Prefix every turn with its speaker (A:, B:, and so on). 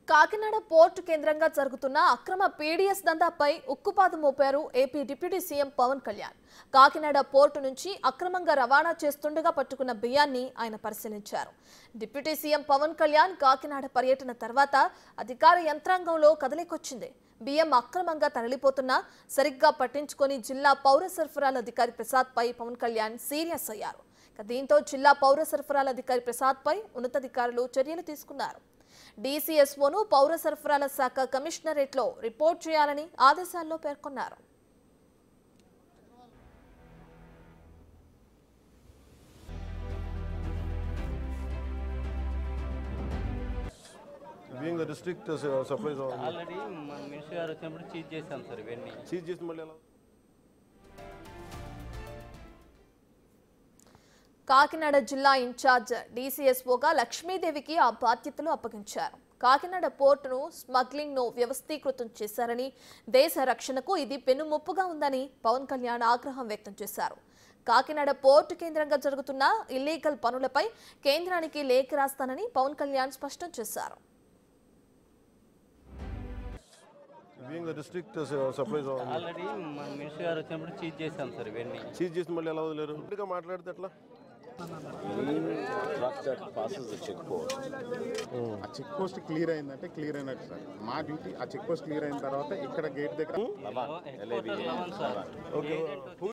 A: Kakinada port కేంద్రంగా జరుగుతున్న అక్రమ పీడీఎస్ దందాపై ఉక్కుపాదం మోపారు AP deputy CM Pawan Kalyan Kakinada port నుంచి అక్రమంగా రవాణా చేస్తుండగా పట్టుకున్న బియ్యాన్ని ఆయన పరిశీలించారు డిప్యూటీ సీఎం పవన్ కళ్యాణ్ కాకినాడ పర్యటన తర్వాత అధికార యంత్రాంగంలో కదలికొచ్చింది బియ్యం అక్రమంగా తరలిపోతున్నా సరిగ్గా పట్టించుకొని జిల్లా పౌర సరఫరాల అధికారి ప్రసాద్ పై పవన్ కళ్యాణ్ సీరియస్ అయ్యారు ఇక దీంతో జిల్లా పౌర సరఫరాల అధికారి ప్రసాద్ పై ఉన్నతాధికారులు చర్యలు తీసుకున్నారు డీసీఎస్ఓను పౌర సరఫరాల శాఖ కమిషనరేట్లో రిపోర్ట్ చేయాలని ఆదేశాల్లో పేర్కొన్నారు
B: being the district supplies
C: already మన మినిస్టర్ గారు వచ్చినప్పుడు చీజ్ చేశాం సార్ ఇవన్నీ
B: సీజ్ చేసి మళ్ళీ ఎలా
A: కాకినాడ జిల్లా ఇన్ఛార్జ్ డీసీఎస్ఓగా లక్ష్మీదేవికి ఆ బాధ్యతలు అప్పగించారు కాకినాడ పోర్టును స్మగ్లింగ్ ను వ్యవస్థీకృతం చేశారని దేశ రక్షణకు ఇది పెనుముప్పుగా ఉందని పవన్ కళ్యాణ్ ఆగ్రహం వ్యక్తం చేశారు కాకినాడ పోర్టు కేంద్రంగా జరుగుతున్న ఇల్లీగల్ పనులపై కేంద్రానికి లేఖ రాస్తానని పవన్ కళ్యాణ్ స్పష్టం చేశారు
B: being the district supplies
C: already మన మినిస్టర్ గారు వచ్చినప్పుడు చీజ్ చేశాం సార్ ఇవన్నీ
B: సీజ్ చేసి మళ్ళీ ఎలా వదిలేరు ఇప్పటిగా మాట్లాడితే ఎట్లా
D: truck that passes the check post.
E: ఆ చెక్ పోస్ట్ క్లియర్ అయిందంటే క్లియర్ అయినట్టు సార్ మా డ్యూటీ ఆ చెక్ పోస్ట్ క్లియర్ అయిన తర్వాత ఇక్కడ గేట్ దగ్గర
C: ఎక్స్పోర్టర్ లవన్ సార్
B: ఓకే